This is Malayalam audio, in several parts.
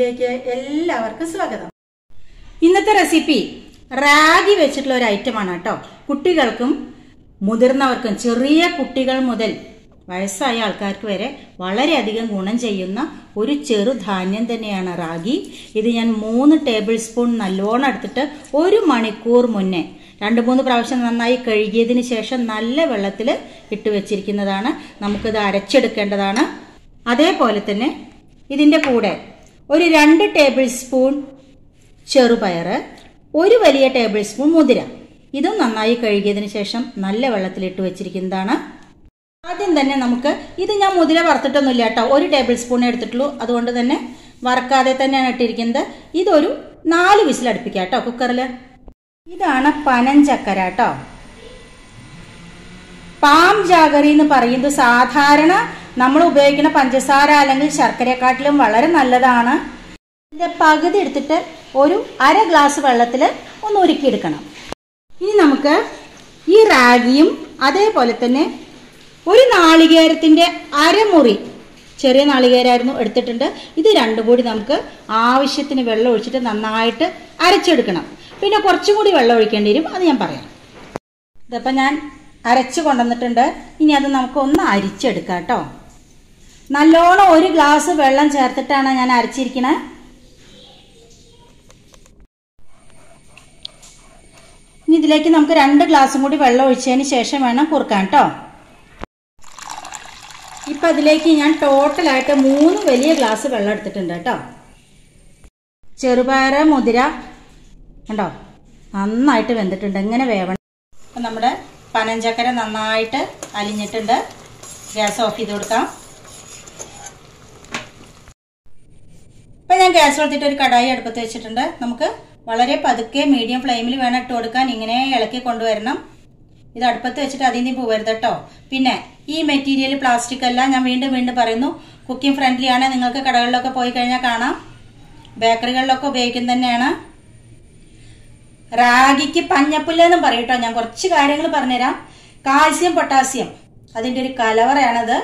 റെസിപ്പിയിലേക്ക് എല്ലാവർക്കും സ്വാഗതം ഇന്നത്തെ റെസിപ്പി റാഗി വെച്ചിട്ടുള്ള ഒരു ഐറ്റമാണ് കേട്ടോ കുട്ടികൾക്കും മുതിർന്നവർക്കും ചെറിയ കുട്ടികൾ മുതൽ വയസ്സായ ആൾക്കാർക്ക് വരെ വളരെയധികം ഗുണം ചെയ്യുന്ന ഒരു ചെറുധാന്യം തന്നെയാണ് റാഗി ഇത് ഞാൻ മൂന്ന് ടേബിൾ സ്പൂൺ നല്ലോണം എടുത്തിട്ട് ഒരു മണിക്കൂർ മുന്നേ രണ്ട് മൂന്ന് പ്രാവശ്യം നന്നായി കഴുകിയതിന് ശേഷം നല്ല വെള്ളത്തിൽ ഇട്ട് വെച്ചിരിക്കുന്നതാണ് നമുക്കിത് അരച്ചെടുക്കേണ്ടതാണ് അതേപോലെ തന്നെ ഇതിൻ്റെ കൂടെ ഒരു രണ്ട് ടേബിൾ സ്പൂൺ ചെറുപയർ ഒരു വലിയ ടേബിൾ സ്പൂൺ മുതിര ഇതും നന്നായി കഴുകിയതിന് ശേഷം നല്ല വെള്ളത്തിലിട്ട് വെച്ചിരിക്കുന്നതാണ് ആദ്യം തന്നെ നമുക്ക് ഇത് ഞാൻ മുതിര വറുത്തിട്ടൊന്നുമില്ല കേട്ടോ ഒരു ടേബിൾ സ്പൂൺ എടുത്തിട്ടുള്ളൂ അതുകൊണ്ട് തന്നെ വറക്കാതെ തന്നെയാണ് ഇട്ടിരിക്കുന്നത് ഇതൊരു നാല് വിസിൽ അടുപ്പിക്കാം കേട്ടോ കുക്കറിൽ ഇതാണ് പനഞ്ചക്കര കേട്ടോ പാം ജാഗറി എന്ന് പറയുന്നത് സാധാരണ നമ്മൾ ഉപയോഗിക്കുന്ന പഞ്ചസാര അല്ലെങ്കിൽ ശർക്കരയെക്കാട്ടിലും വളരെ നല്ലതാണ് ഇതിന്റെ പകുതി എടുത്തിട്ട് ഒരു അര ഗ്ലാസ് വെള്ളത്തിൽ ഒന്ന് ഉരുക്കിയെടുക്കണം ഇനി നമുക്ക് ഈ റാഗിയും അതേപോലെ തന്നെ ഒരു നാളികേരത്തിന്റെ അരമുറി ചെറിയ നാളികേരായിരുന്നു എടുത്തിട്ടുണ്ട് ഇത് രണ്ടും കൂടി നമുക്ക് ആവശ്യത്തിന് വെള്ളം ഒഴിച്ചിട്ട് നന്നായിട്ട് അരച്ചെടുക്കണം പിന്നെ കുറച്ചും കൂടി വെള്ളം ഒഴിക്കേണ്ടി വരും അത് ഞാൻ പറയാം ഇതിപ്പോൾ ഞാൻ അരച്ച് കൊണ്ടുവന്നിട്ടുണ്ട് ഇനി അത് നമുക്ക് ഒന്ന് അരിച്ചെടുക്കാം കേട്ടോ നല്ലോണം ഒരു ഗ്ലാസ് വെള്ളം ചേർത്തിട്ടാണ് ഞാൻ അരച്ചിരിക്കണേ ഇനി ഇതിലേക്ക് നമുക്ക് രണ്ട് ഗ്ലാസും കൂടി വെള്ളം ഒഴിച്ചതിന് ശേഷം വേണം കുറുക്കാൻ കേട്ടോ ഇപ്പം അതിലേക്ക് ഞാൻ ടോട്ടലായിട്ട് മൂന്ന് വലിയ ഗ്ലാസ് വെള്ളം എടുത്തിട്ടുണ്ട് കേട്ടോ ചെറുപയർ മുതിര കണ്ടോ നന്നായിട്ട് വെന്തിട്ടുണ്ട് എങ്ങനെ വേവണം അപ്പം നമ്മുടെ പനഞ്ചക്കര നന്നായിട്ട് അലിഞ്ഞിട്ടുണ്ട് ഗ്യാസ് ഓഫ് ചെയ്ത് കൊടുക്കാം ഇപ്പം ഞാൻ ഗ്യാസ് കൊടുത്തിട്ട് ഒരു കടായി അടുപ്പത്ത് വെച്ചിട്ടുണ്ട് നമുക്ക് വളരെ പതുക്കെ മീഡിയം ഫ്ലെയിമിൽ വേണം ഇട്ട് കൊടുക്കാൻ ഇങ്ങനെ ഇളക്കി കൊണ്ടുവരണം ഇത് അടുപ്പത്ത് വെച്ചിട്ട് അതിൽ നിന്ന് പോകരുത് കേട്ടോ പിന്നെ ഈ മെറ്റീരിയൽ പ്ലാസ്റ്റിക് അല്ല ഞാൻ വീണ്ടും വീണ്ടും പറയുന്നു കുക്കിംഗ് ഫ്രണ്ട്ലി ആണ് നിങ്ങൾക്ക് കടകളിലൊക്കെ പോയി കഴിഞ്ഞാൽ കാണാം ബേക്കറികളിലൊക്കെ ഉപയോഗിക്കുന്നത് തന്നെയാണ് റാഗിക്ക് പഞ്ഞപ്പുല്ല് എന്നും പറയും കേട്ടോ ഞാൻ കുറച്ച് കാര്യങ്ങൾ പറഞ്ഞുതരാം കാൽസ്യം പൊട്ടാസ്യം അതിൻ്റെ ഒരു കലവറയാണത്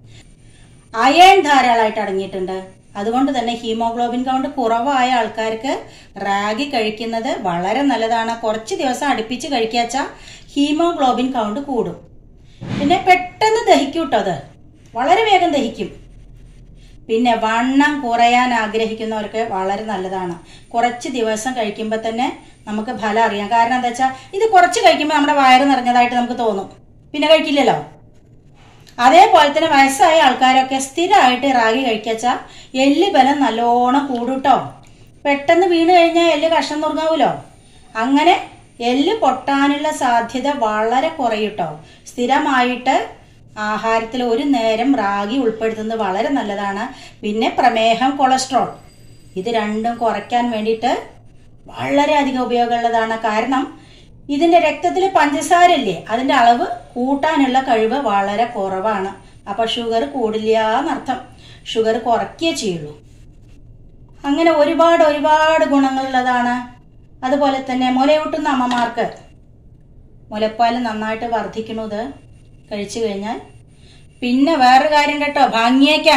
അയൺ ധാരാളമായിട്ട് അടങ്ങിയിട്ടുണ്ട് അതുകൊണ്ട് തന്നെ ഹീമോഗ്ലോബിൻ കൗണ്ട് കുറവായ ആൾക്കാർക്ക് റാഗി കഴിക്കുന്നത് വളരെ നല്ലതാണ് കുറച്ച് ദിവസം അടുപ്പിച്ച് കഴിക്കാച്ചാൽ ഹീമോഗ്ലോബിൻ കൗണ്ട് കൂടും പിന്നെ പെട്ടെന്ന് ദഹിക്കും കേട്ടോ അത് വളരെ വേഗം ദഹിക്കും പിന്നെ വണ്ണം കുറയാൻ ആഗ്രഹിക്കുന്നവർക്ക് വളരെ നല്ലതാണ് കുറച്ച് ദിവസം കഴിക്കുമ്പോൾ തന്നെ നമുക്ക് ഫലം അറിയാം കാരണം എന്താ വെച്ചാൽ ഇത് കുറച്ച് കഴിക്കുമ്പോൾ നമ്മുടെ വയറ് നിറഞ്ഞതായിട്ട് നമുക്ക് തോന്നും പിന്നെ കഴിക്കില്ലല്ലോ അതേപോലെ തന്നെ വയസ്സായ ആൾക്കാരൊക്കെ സ്ഥിരമായിട്ട് റാഗി കഴിക്കച്ചാൽ എല്ല് ബലം നല്ലോണം കൂടുട്ടോ പെട്ടെന്ന് വീണ് കഴിഞ്ഞാൽ എല്ല് കഷ്ണം നുറുങ്ങാവൂലോ അങ്ങനെ എല്ല് പൊട്ടാനുള്ള സാധ്യത വളരെ കുറയൂട്ടോ സ്ഥിരമായിട്ട് ആഹാരത്തിൽ ഒരു നേരം റാഗി ഉൾപ്പെടുത്തുന്നത് വളരെ നല്ലതാണ് പിന്നെ പ്രമേഹം കൊളസ്ട്രോൾ ഇത് രണ്ടും കുറയ്ക്കാൻ വേണ്ടിയിട്ട് വളരെയധികം ഉപയോഗമുള്ളതാണ് കാരണം ഇതിന്റെ രക്തത്തിൽ പഞ്ചസാരല്ലേ അതിന്റെ അളവ് കൂട്ടാനുള്ള കഴിവ് വളരെ കുറവാണ് അപ്പൊ ഷുഗർ കൂടില്ല എന്നർത്ഥം ഷുഗർ കുറയ്ക്കേ ചെയ്യുള്ളൂ അങ്ങനെ ഒരുപാട് ഒരുപാട് ഗുണങ്ങളുള്ളതാണ് അതുപോലെ തന്നെ മുലയൂട്ടുന്ന അമ്മമാർക്ക് മുലപ്പാൽ നന്നായിട്ട് വർദ്ധിക്കണത് കഴിച്ചു കഴിഞ്ഞാൽ പിന്നെ വേറൊരു കാര്യം കേട്ടോ ഭംഗിയേക്കാൻ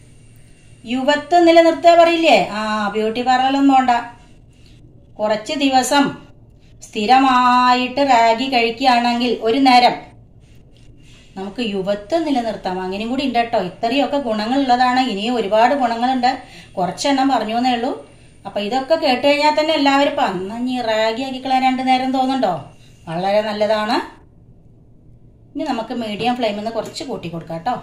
യുവത്വം നിലനിർത്തുക പറയില്ലേ ആ ബ്യൂട്ടി പാർലറൊന്നും വേണ്ട കുറച്ച് ദിവസം സ്ഥിരമായിട്ട് റാഗി കഴിക്കുകയാണെങ്കിൽ ഒരു നേരം നമുക്ക് യുവത്വം നിലനിർത്താം അങ്ങനെയും കൂടി ഉണ്ട് കേട്ടോ ഇത്രയൊക്കെ ഗുണങ്ങളുള്ളതാണ് ഇനിയും ഒരുപാട് ഗുണങ്ങളുണ്ട് കുറച്ചെണ്ണം പറഞ്ഞു എന്നേ ഉള്ളൂ അപ്പൊ ഇതൊക്കെ കേട്ട് കഴിഞ്ഞാൽ തന്നെ എല്ലാവരും ഇപ്പൊ അന്നഞ്ഞി റാഗി ആക്കിക്കളയാൻ രണ്ടു നേരം തോന്നുന്നുണ്ടോ വളരെ നല്ലതാണ് ഇനി നമുക്ക് മീഡിയം ഫ്ലെയിമിൽ നിന്ന് കുറച്ച് കൂട്ടി കൊടുക്കാം കേട്ടോ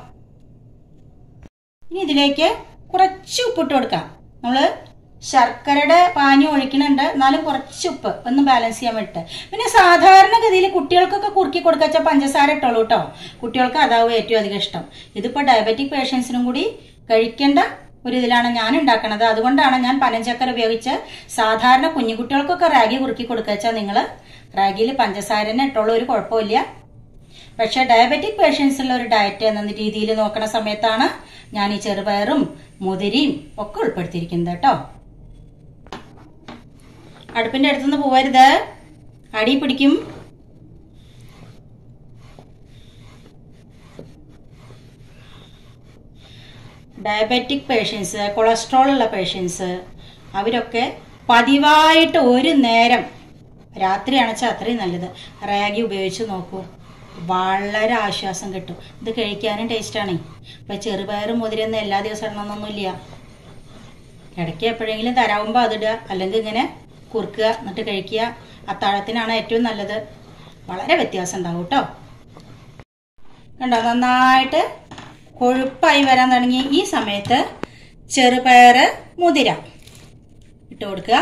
ഇനി ഇതിലേക്ക് കുറച്ച് ഉപ്പിട്ട് കൊടുക്കാം നമ്മള് ശർക്കരയുടെ പാനി ഒഴിക്കണുണ്ട് എന്നാലും കുറച്ച് ഉപ്പ് ഒന്ന് ബാലൻസ് ചെയ്യാൻ വേണ്ടിട്ട് പിന്നെ സാധാരണഗതിയിൽ കുട്ടികൾക്കൊക്കെ കുറുക്കി കൊടുക്കച്ച പഞ്ചസാര ഇട്ടോളൂ കേട്ടോ കുട്ടികൾക്ക് അതാവും ഏറ്റവും അധികം ഇഷ്ടം ഇതിപ്പോ ഡയബറ്റിക് പേഷ്യൻസിനും കൂടി കഴിക്കേണ്ട ഒരു ഇതിലാണ് ഞാൻ ഉണ്ടാക്കണത് അതുകൊണ്ടാണ് ഞാൻ പനഞ്ചക്കര ഉപയോഗിച്ച് സാധാരണ കുഞ്ഞുകുട്ടികൾക്കൊക്കെ റാഗി കുറുക്കി കൊടുക്കച്ചാൽ നിങ്ങൾ റാഗിയിൽ പഞ്ചസാര തന്നെ ഇട്ടോളൂ ഒരു കുഴപ്പമില്ല പക്ഷെ ഡയബറ്റിക് പേഷ്യൻസ് ഉള്ള ഒരു ഡയറ്റ് എന്ന രീതിയിൽ നോക്കുന്ന സമയത്താണ് ഞാൻ ഈ ചെറുപയറും മുതിരിയും ഒക്കെ ഉൾപ്പെടുത്തിയിരിക്കുന്നത് കേട്ടോ അടുപ്പിന്റെ അടുത്തുനിന്ന് പോവരുത് അടി പിടിക്കും ഡയബറ്റിക് പേഷ്യൻസ് കൊളസ്ട്രോൾ ഉള്ള പേഷ്യൻസ് അവരൊക്കെ പതിവായിട്ട് ഒരു നേരം രാത്രി അണച്ചാൽ അത്രയും നല്ലത് റാഗി ഉപയോഗിച്ച് നോക്കൂ വളരെ ആശ്വാസം കിട്ടും ഇത് കഴിക്കാനും ടേസ്റ്റാണേ ഇപ്പം ചെറുപയറും മുതിരൊന്നും എല്ലാ ദിവസവും ഇടണമെന്നൊന്നുമില്ല ഇടയ്ക്ക് എപ്പോഴെങ്കിലും തരാവുമ്പോൾ അതിടുക അല്ലെങ്കിൽ ഇങ്ങനെ കുറുക്കുക എന്നിട്ട് കഴിക്കുക അത്താഴത്തിനാണ് ഏറ്റവും നല്ലത് വളരെ വ്യത്യാസം ഉണ്ടാവും കേട്ടോ കണ്ടോ നന്നായിട്ട് കൊഴുപ്പായി വരാൻ തുടങ്ങി ഈ സമയത്ത് ചെറുപയർ മുതിര ഇട്ട് കൊടുക്കുക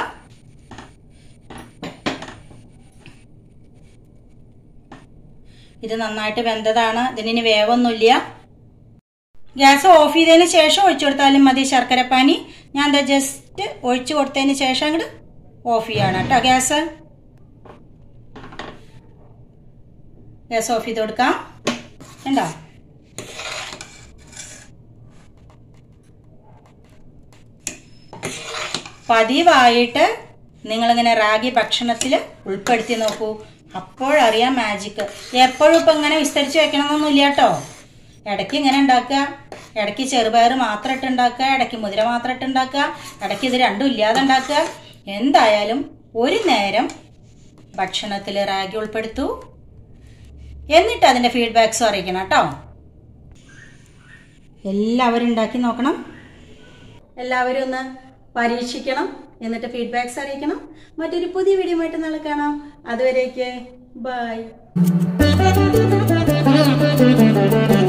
ഇത് നന്നായിട്ട് വെന്തതാണ് ഇതിന് വേവൊന്നുമില്ല ഗ്യാസ് ഓഫ് ചെയ്തതിന് ശേഷം ഒഴിച്ചു കൊടുത്താലും മതി ശർക്കരപ്പാനി ഞാൻ എന്താ ജസ്റ്റ് ഒഴിച്ചു കൊടുത്തതിന് ശേഷം അങ്ങോട്ട് ഓഫ് ചെയ്യാണ് കേട്ടോ ഗ്യാസ് ഗ്യാസ് ഓഫ് ചെയ്ത് കൊടുക്കാം ഉണ്ടോ പതിവായിട്ട് നിങ്ങളിങ്ങനെ റാഗി ഭക്ഷണത്തിൽ ഉൾപ്പെടുത്തി നോക്കൂ അപ്പോഴറിയാം മാജിക്ക് എപ്പോഴും ഇപ്പം ഇങ്ങനെ വിസ്തരിച്ച് വെക്കണമെന്നൊന്നുമില്ല കേട്ടോ ഇടയ്ക്ക് ഇങ്ങനെ ഉണ്ടാക്കുക ഇടയ്ക്ക് ചെറുപയർ മാത്രം ഇട്ട് ഉണ്ടാക്കുക ഇടയ്ക്ക് മുതിര മാത്രം ഇട്ട് ഉണ്ടാക്കുക ഇടയ്ക്ക് ഇത് രണ്ടും ഇല്ലാതെ ഉണ്ടാക്കുക എന്തായാലും ഒരു നേരം ഭക്ഷണത്തിൽ റാഗി ഉൾപ്പെടുത്തൂ എന്നിട്ട് അതിൻ്റെ ഫീഡ്ബാക്സും അറിയിക്കണം കേട്ടോ എല്ലാവരും ഉണ്ടാക്കി നോക്കണം എല്ലാവരും ഒന്ന് പരീക്ഷിക്കണം എന്നിട്ട് ഫീഡ്ബാക്സ് അറിയിക്കണം മറ്റൊരു പുതിയ വീഡിയോ ആയിട്ട് നാളെ കാണാം അതുവരേക്ക് ബൈ